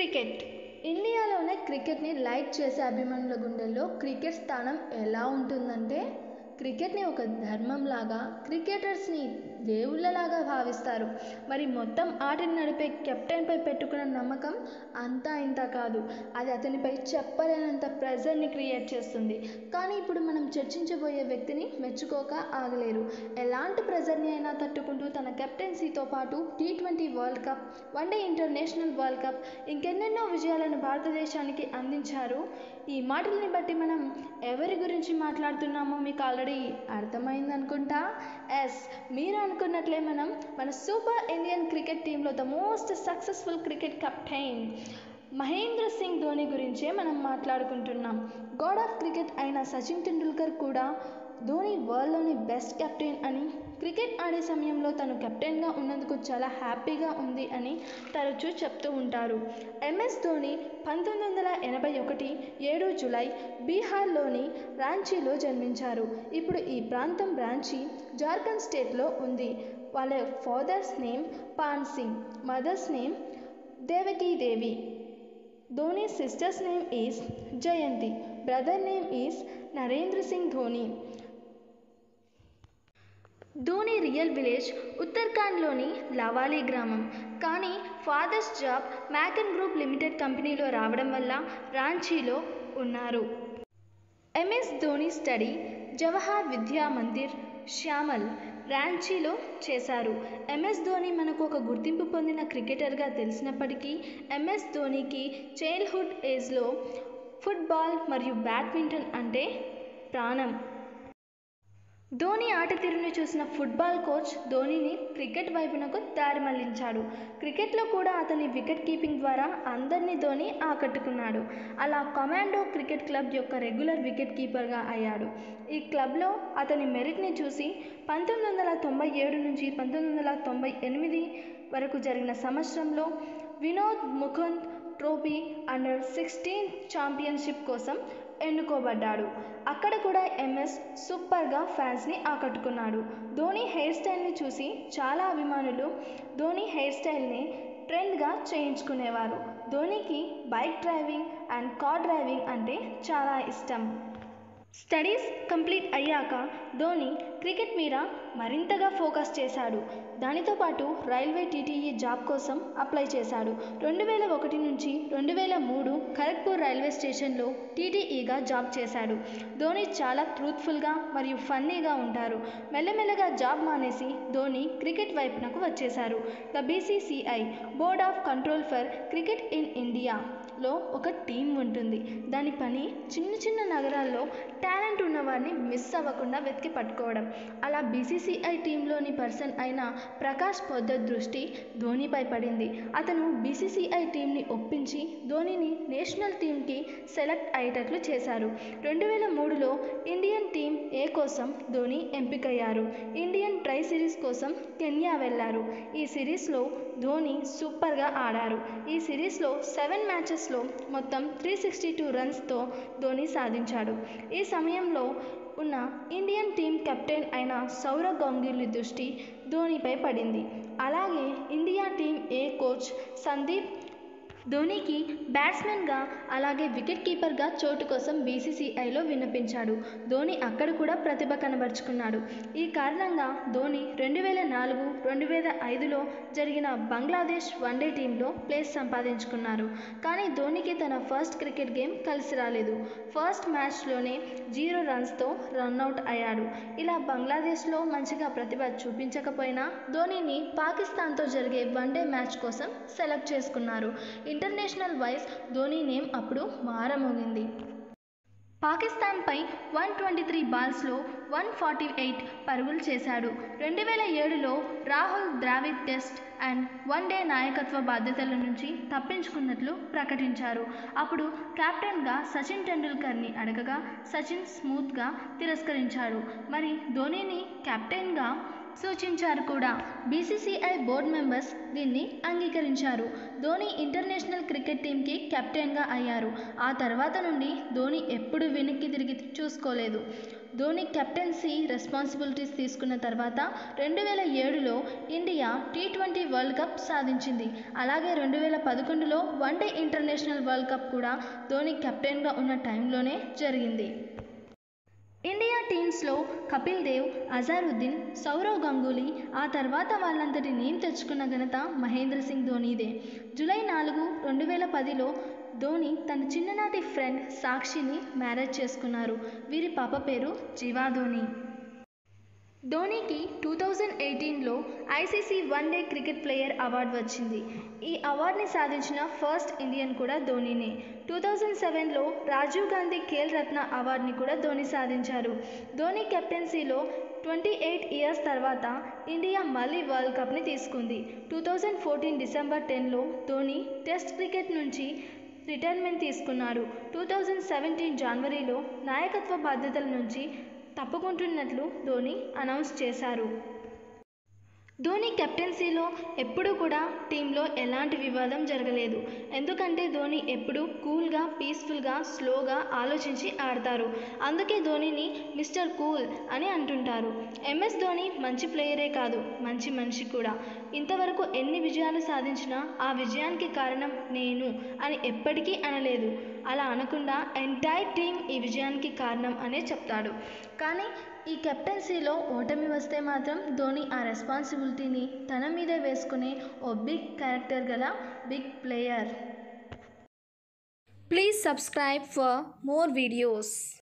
Cricket ఇండియాలోనే క్రికెట్ని like చేసే అభిమానుల గుండెల్లో క్రికెట్ స్థానం ఎలా ఉంటుందంటే క్రికెట్ని ఒక ధర్మంలాగా క్రికెటర్స్ని దేవుళ్ళలాగా భావిస్తారు మరి మొత్తం ఆటని నడిపే కెప్టెన్పై పెట్టుకున్న నమ్మకం అంతా ఇంత కాదు అది అతనిపై చెప్పలేనంత ప్రెజర్ని క్రియేట్ చేస్తుంది కానీ ఇప్పుడు మనం చర్చించబోయే వ్యక్తిని మెచ్చుకోక ఆగలేరు ఎలాంటి ప్రెజర్ని అయినా తట్టుకుంటూ తన కెప్టెన్సీతో పాటు T twenty World Cup one day international World Cup ఇంకెన్నెన్నో విజయాలను భారతదేశానికి అందించారు ఈ మాటల్ని బట్టి మనం ఎవరి గురించి మాట్లాడుతున్నామో మీకు ఆల్రెడీ అర్థమైందనుకుంటా ఎస్ మీరు అనుకున్నట్లే మనం మన సూపర్ ఇండియన్ క్రికెట్ టీంలో the most successful cricket captain Mahendra Singh Dhoni గురించే మనం మాట్లాడుకుంటున్నాం గాడ్ ఆఫ్ క్రికెట్ అయిన సచిన్ టెండూల్కర్ కూడా ధోని వరల్డ్లోని బెస్ట్ కెప్టెన్ అని క్రికెట్ ఆడే సమయంలో తను కెప్టెన్గా ఉన్నందుకు చాలా హ్యాపీగా ఉంది అని తరచూ చెప్తూ ఉంటారు ఎంఎస్ ధోని పంతొమ్మిది వందల ఎనభై ఒకటి ఏడు జులై బీహార్లోని రాంచీలో జన్మించారు ఇప్పుడు ఈ ప్రాంతం రాంచీ జార్ఖండ్ స్టేట్లో ఉంది వాళ్ళ father's name Pan Singh mother's name Devaki Devi Dhoni sister's name is Jayanti brother name is Narendra Singh Dhoni Dhoni real village ఉత్తరాఖండ్లోని లవాలి గ్రామం కానీ father's job MECON group limited కంపెనీలో రావడం వల్ల రాంచీలో ఉన్నారు ఎంఎస్ ధోని స్టడీ జవహర్ విద్యా మందిర్ శ్యామల్ రాంచీలో చేశారు ఎంఎస్ ధోని మనకు ఒక గుర్తింపు పొందిన క్రికెటర్గా తెలిసినప్పటికీ ఎంఎస్ ధోనికి చైల్డ్హుడ్ ఏజ్లో ఫుట్బాల్ మరియు బ్యాడ్మింటన్ అంటే ప్రాణం ధోని ఆట తీరుని చూసిన ఫుట్బాల్ కోచ్ ధోనిని క్రికెట్ వైపునకు దారి మళ్లించాడు క్రికెట్లో కూడా అతని వికెట్ కీపింగ్ ద్వారా అందరినీ ధోని ఆకట్టుకున్నాడు అలా కమాండో క్రికెట్ క్లబ్ యొక్క రెగ్యులర్ వికెట్ కీపర్గా అయ్యాడు ఈ క్లబ్లో అతని మెరిట్ని చూసి పంతొమ్మిది వందల తొంభై ఏడు నుంచి పంతొమ్మిది వందల తొంభై ఎనిమిది వరకు జరిగిన సంవత్సరంలో Vinod Mukund trophy under sixteen championship కోసం ఎన్నుకోబడ్డాడు అక్కడ కూడా ఎంఎస్ సూపర్గా ఫ్యాన్స్ని ఆకట్టుకున్నాడు ధోని హెయిర్ స్టైల్ని చూసి చాలా అభిమానులు ధోని హెయిర్ స్టైల్ని ట్రెండ్గా చేయించుకునేవారు ధోనికి bike driving and car driving అంటే చాలా ఇష్టం స్టడీస్ కంప్లీట్ అయ్యాక ధోని క్రికెట్ మీద మరింతగా ఫోకస్ చేశాడు దానితో పాటు రైల్వే టీటీఈ జాబ్ కోసం అప్లై చేశాడు రెండు వేల ఒకటి నుంచి రెండు వేల మూడు ఖరగ్పూర్ రైల్వే స్టేషన్లో టీటీఈగా జాబ్ చేశాడు ధోని చాలా ట్రూత్ఫుల్గా మరియు ఫన్నీగా ఉంటారు మెల్లమెల్లగా జాబ్ మానేసి ధోని క్రికెట్ వైపునకు వచ్చేశారు the BCCI board of control for cricket in India లో ఒక టీం ఉంటుంది దాని పని చిన్న చిన్న నగరాల్లో టాలెంట్ ఉన్నవారిని మిస్ అవ్వకుండా వెతికి పట్టుకోవడం అలా బీసీసీఐ టీంలోని పర్సన్ అయిన ప్రకాష్ పొద్దర్ దృష్టి ధోనిపై పడింది అతను బీసీసీఐ టీంని ఒప్పించి ధోనిని నేషనల్ టీంకి సెలెక్ట్ అయ్యేటట్లు చేశారు రెండు వేల మూడులో ఇండియన్ టీం ఏ కోసం ధోని ఎంపికయ్యారు ఇండియన్ ట్రై సిరీస్ కోసం కెన్యా వెళ్లారు ఈ సిరీస్లో ధోని సూపర్గా ఆడారు ఈ సిరీస్లో సెవెన్ మ్యాచెస్లో మొత్తం త్రీ సిక్స్టీ టూ రన్స్తో ధోని సాధించాడు ఈ సమయంలో ఉన్న ఇండియన్ టీం కెప్టెన్ అయిన సౌరవ్ గంగూలీ దృష్టి ధోనిపై పడింది అలాగే India team A coach Sandeep ధోనికి బ్యాట్స్మెన్గా అలాగే వికెట్ కీపర్గా చోటు కోసం బీసీసీఐలో విన్నపించాడు ధోని అక్కడ కూడా ప్రతిభ కనబరుచుకున్నాడు ఈ కారణంగా ధోని రెండు వేల నాలుగు రెండు వేల ఐదులో జరిగిన బంగ్లాదేశ్ వన్డే టీంలో ప్లేస్ సంపాదించుకున్నారు కానీ ధోనికి తన ఫస్ట్ క్రికెట్ గేమ్ కలిసి రాలేదు ఫస్ట్ మ్యాచ్లోనే జీరో రన్స్తో రన్అట్ అయ్యాడు ఇలా బంగ్లాదేశ్లో మంచిగా ప్రతిభ చూపించకపోయినా ధోనిని పాకిస్తాన్తో జరిగే వన్డే మ్యాచ్ కోసం సెలెక్ట్ చేసుకున్నారు ఇంటర్నేషనల్ వైస్ ధోని నేమ్ అప్పుడు మారమోగింది పాకిస్తాన్పై వన్ ట్వంటీ త్రీ బాల్స్లో వన్ ఫార్టీ ఎయిట్ పరుగులు చేశాడు రెండు వేల ఏడులో Rahul Dravid test and one day నాయకత్వ బాధ్యతల నుంచి తప్పించుకున్నట్లు ప్రకటించారు అప్పుడు కెప్టెన్గా సచిన్ టెండూల్కర్ని అడగగా సచిన్ స్మూత్గా తిరస్కరించాడు మరి ధోనిని కెప్టెన్గా సూచించారు కూడా బీసీసీఐ బోర్డు మెంబర్స్ దీన్ని అంగీకరించారు ధోని ఇంటర్నేషనల్ క్రికెట్ టీంకి కెప్టెన్గా అయ్యారు ఆ తర్వాత నుండి ధోని ఎప్పుడు వెనక్కి తిరిగి చూసుకోలేదు ధోని కెప్టెన్సీ రెస్పాన్సిబిలిటీస్ తీసుకున్న తర్వాత రెండు వేల ఏడులో India T twenty World Cup సాధించింది అలాగే రెండు వేల పదకొండులో వన్డే ఇంటర్నేషనల్ వరల్డ్ కప్ కూడా ధోని కెప్టెన్గా ఉన్న టైంలోనే జరిగింది ఇండియా టీమ్స్లో కపిల్ దేవ్ అజారుద్దీన్ సౌరవ్ గంగూలీ ఆ తర్వాత వాళ్ళంతటి నేమ్ తెచ్చుకున్న ఘనత మహేంద్ర సింగ్ ధోనీదే జూలై నాలుగు రెండు వేల పదిలో ధోని తన చిన్ననాటి ఫ్రెండ్ సాక్షిని మ్యారేజ్ చేసుకున్నారు వీరి పాప పేరు జీవా ధోని ధోనీకి టూ థౌజండ్ ఎయిటీన్లో ICC one day cricket player award వచ్చింది ఈ అవార్డుని సాధించిన ఫస్ట్ ఇండియన్ కూడా ధోనీనే టూ థౌజండ్ సెవెన్లో రాజీవ్ గాంధీ ఖేల్ రత్న అవార్డుని కూడా ధోని సాధించారు ధోని కెప్టెన్సీలో ట్వంటీ ఎయిట్ ఇయర్స్ తర్వాత ఇండియా మళ్ళీ వరల్డ్ కప్ని తీసుకుంది టూ థౌజండ్ ఫోర్టీన్ డిసెంబర్ టెన్లో ధోని టెస్ట్ క్రికెట్ నుంచి రిటైర్మెంట్ తీసుకున్నారు టూ థౌజండ్ సెవెంటీన్ జనవరిలో నాయకత్వ బాధ్యతల నుంచి తప్పుకుంటున్నట్లు ధోని అనౌన్స్ చేశారు ధోని కెప్టెన్సీలో ఎప్పుడూ కూడా టీంలో ఎలాంటి వివాదం జరగలేదు ఎందుకంటే ధోని ఎప్పుడూ కూల్గా పీస్ఫుల్గా స్లోగా ఆలోచించి ఆడతారు అందుకే ధోనిని మిస్టర్ కూల్ అని అంటుంటారు ఎంఎస్ ధోని మంచి ప్లేయరే కాదు మంచి మనిషి కూడా ఇంతవరకు ఎన్ని విజయాలు సాధించినా ఆ విజయానికి కారణం నేను అని ఎప్పటికీ అనలేదు అలా అనకుండా ఎంటైర్ టీం ఈ విజయానికి కారణం అనే చెప్తాడు కానీ ఈ కెప్టెన్సీలో ఓటమి వస్తే మాత్రం ధోని ఆ రెస్పాన్సిబిలిటీని తన మీదే వేసుకునే ఓ బిగ్ క్యారెక్టర్ గల big player Please subscribe for more videos.